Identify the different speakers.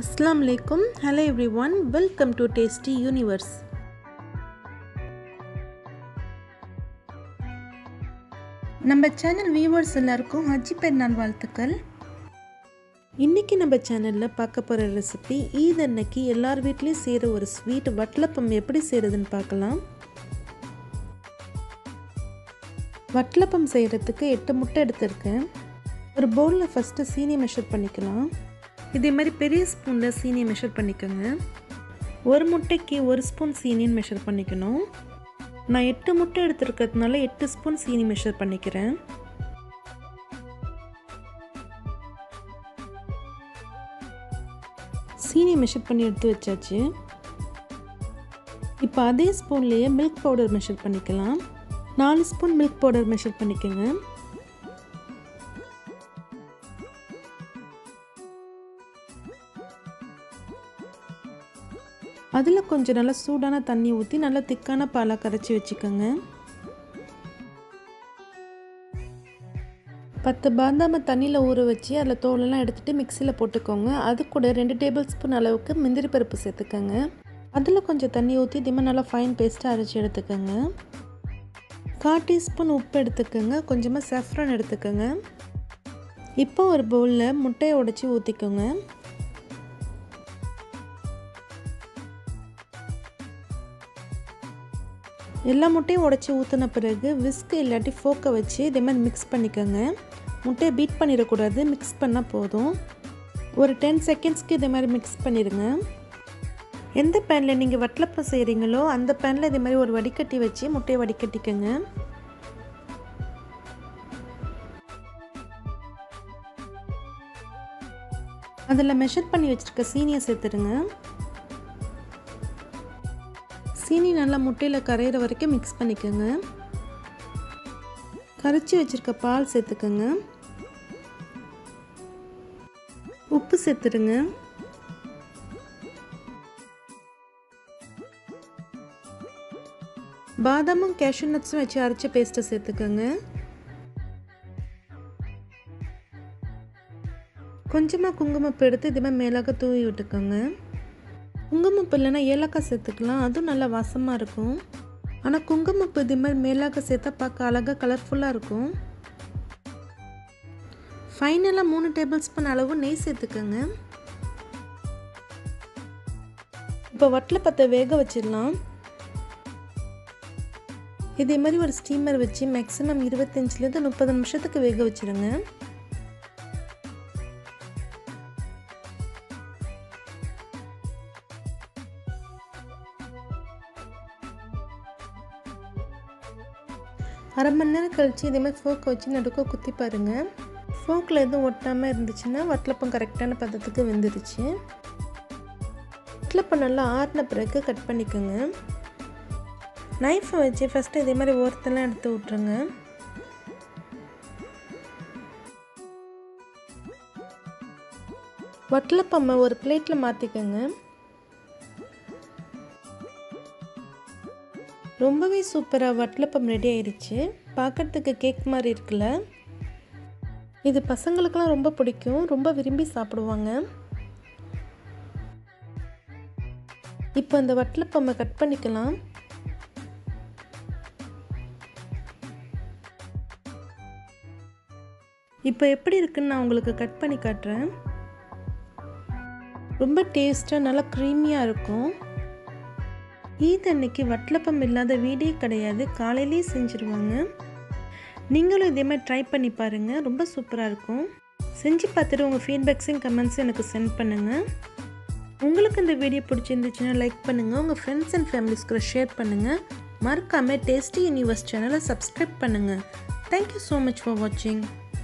Speaker 1: அஸ்லாம் வலைக்கும் hello everyone welcome to tasty universe நம்ம சேனல் வியூவர்ஸ் எல்லாருக்கும் ஹஜ்ஜி பெருநாள் வாழ்த்துக்கள் இன்றைக்கி நம்ம சேனலில் பார்க்க போகிற ரெசிபி ஈத் அன்னைக்கு எல்லார் வீட்லேயும் செய்கிற ஒரு ஸ்வீட் வட்டலப்பம் எப்படி செய்கிறதுன்னு பார்க்கலாம் வட்டலப்பம் செய்கிறதுக்கு எட்டு முட்டை எடுத்திருக்கேன் ஒரு பவுலில் ஃபஸ்ட்டு சீனி மெஷர் பண்ணிக்கலாம் இதே மாதிரி பெரிய ஸ்பூனில் சீனியை மெஷர் பண்ணிக்கோங்க ஒரு முட்டைக்கு ஒரு ஸ்பூன் சீனின்னு மெஷர் பண்ணிக்கணும் நான் எட்டு முட்டை எடுத்துருக்கிறதுனால எட்டு ஸ்பூன் சீனி மெஷர் பண்ணிக்கிறேன் சீனி மெஷர் பண்ணி எடுத்து வச்சாச்சு இப்போ அதே ஸ்பூன்லேயே மில்க் பவுடர் மெஷர் பண்ணிக்கலாம் நாலு ஸ்பூன் மில்க் பவுடர் மெஷர் பண்ணிக்கோங்க அதில் கொஞ்சம் நல்லா சூடான தண்ணி ஊற்றி நல்லா திக்கான பாலாக கரைச்சி வச்சுக்கோங்க பத்து பாதாமை தண்ணியில் ஊற வச்சு அதில் தோலெல்லாம் எடுத்துகிட்டு மிக்சியில் போட்டுக்கோங்க அது கூட ரெண்டு டேபிள் ஸ்பூன் அளவுக்கு முந்திரி பருப்பு சேர்த்துக்கோங்க அதில் கொஞ்சம் தண்ணி ஊற்றி திமா நல்லா ஃபைன் பேஸ்ட்டாக அரைச்சி எடுத்துக்கோங்க கால் டீஸ்பூன் உப்பு எடுத்துக்கோங்க கொஞ்சமாக செஃப்ரான் எடுத்துக்கோங்க இப்போ ஒரு பவுலில் முட்டையை உடச்சி ஊற்றிக்கோங்க எல்லா முட்டையும் உடச்சி ஊற்றின பிறகு விஸ்கு இல்லாட்டி ஃபோக்கை வச்சு இதே மாதிரி மிக்ஸ் பண்ணிக்கோங்க முட்டையை பீட் பண்ணிடக்கூடாது மிக்ஸ் பண்ணால் போதும் ஒரு டென் செகண்ட்ஸ்க்கு இதே மாதிரி மிக்ஸ் பண்ணிடுங்க எந்த பேனில் நீங்கள் வட்டலப்பம் செய்கிறீங்களோ அந்த பேனில் இதே மாதிரி ஒரு வடிகட்டி வச்சு முட்டையை வடிகட்டிக்கோங்க அதில் மெஷர் பண்ணி வச்சுருக்க சீனியை சேர்த்துடுங்க சீனி நல்லா முட்டையில் கரையிற வரைக்கும் மிக்ஸ் பண்ணிக்கோங்க கரைச்சி வச்சுருக்க பால் சேர்த்துக்கோங்க உப்பு சேர்த்துடுங்க பாதாமும் கேஷ்யூ நட்ஸும் வச்சு அரைச்ச பேஸ்ட்டை சேர்த்துக்கோங்க கொஞ்சமாக குங்குமப்பு எடுத்து இதுமாதிரி மேலாக தூவி விட்டுக்கோங்க குங்குமப்பு இல்லைன்னா ஏலக்காய் சேர்த்துக்கலாம் அதுவும் நல்லா வாசமாக இருக்கும் ஆனால் குங்குமப்பு இது மாதிரி மேலாக சேர்த்தா பார்க்க அழகாக கலர்ஃபுல்லாக இருக்கும் ஃபைனலாக மூணு டேபிள் ஸ்பூன் அளவு நெய் சேர்த்துக்கோங்க இப்போ வட்டில் பற்ற வேக வச்சிடலாம் இதே மாதிரி ஒரு ஸ்டீமர் வச்சு மேக்ஸிமம் இருபத்தஞ்சிலேருந்து முப்பது நிமிஷத்துக்கு வேக வச்சுருங்க அரை மணி நேரம் கழித்து இதேமாதிரி ஃபோக்கை வச்சு நடுக்க குத்தி பாருங்கள் ஃபோக்கில் எதுவும் ஒட்டாமல் இருந்துச்சுன்னா வட்டலப்பம் கரெக்டான பதத்துக்கு வெந்துருச்சு வட்டலப்பம் நல்லா ஆறின பிறகு கட் பண்ணிக்கோங்க நைஃபை வச்சு ஃபஸ்ட்டு இதே மாதிரி ஓரத்தெல்லாம் எடுத்து விட்ருங்க வட்டலப்பம்மை ஒரு பிளேட்டில் மாற்றிக்கோங்க ரொம்பவே சூப்பராக வட்டலப்பம் ரெடி ஆயிடுச்சு பார்க்குறதுக்கு கேக் மாதிரி இருக்குல்ல இது பசங்களுக்கெல்லாம் ரொம்ப பிடிக்கும் ரொம்ப விரும்பி சாப்பிடுவாங்க இப்போ அந்த வட்டலப்பம்மை கட் பண்ணிக்கலாம் இப்போ எப்படி இருக்குன்னு நான் உங்களுக்கு கட் பண்ணி காட்டுறேன் ரொம்ப டேஸ்ட்டாக நல்லா க்ரீமியாக இருக்கும் ஈத் அன்னைக்கு வட்டலப்பம் இல்லாத வீடே கிடையாது காலையிலேயே செஞ்சுருவாங்க நீங்களும் இதே மாதிரி ட்ரை பண்ணி பாருங்கள் ரொம்ப சூப்பராக இருக்கும் செஞ்சு பார்த்துட்டு உங்கள் ஃபீட்பேக்ஸையும் கமெண்ட்ஸும் எனக்கு சென்ட் பண்ணுங்கள் உங்களுக்கு இந்த வீடியோ பிடிச்சிருந்துச்சுன்னா லைக் பண்ணுங்கள் உங்கள் ஃப்ரெண்ட்ஸ் அண்ட் ஃபேமிலிஸ் கூட ஷேர் பண்ணுங்கள் மறக்காமல் டேஸ்டி யூனிவர்ஸ் சேனலை சப்ஸ்கிரைப் பண்ணுங்கள் தேங்க்யூ ஸோ மச் ஃபார் வாட்சிங்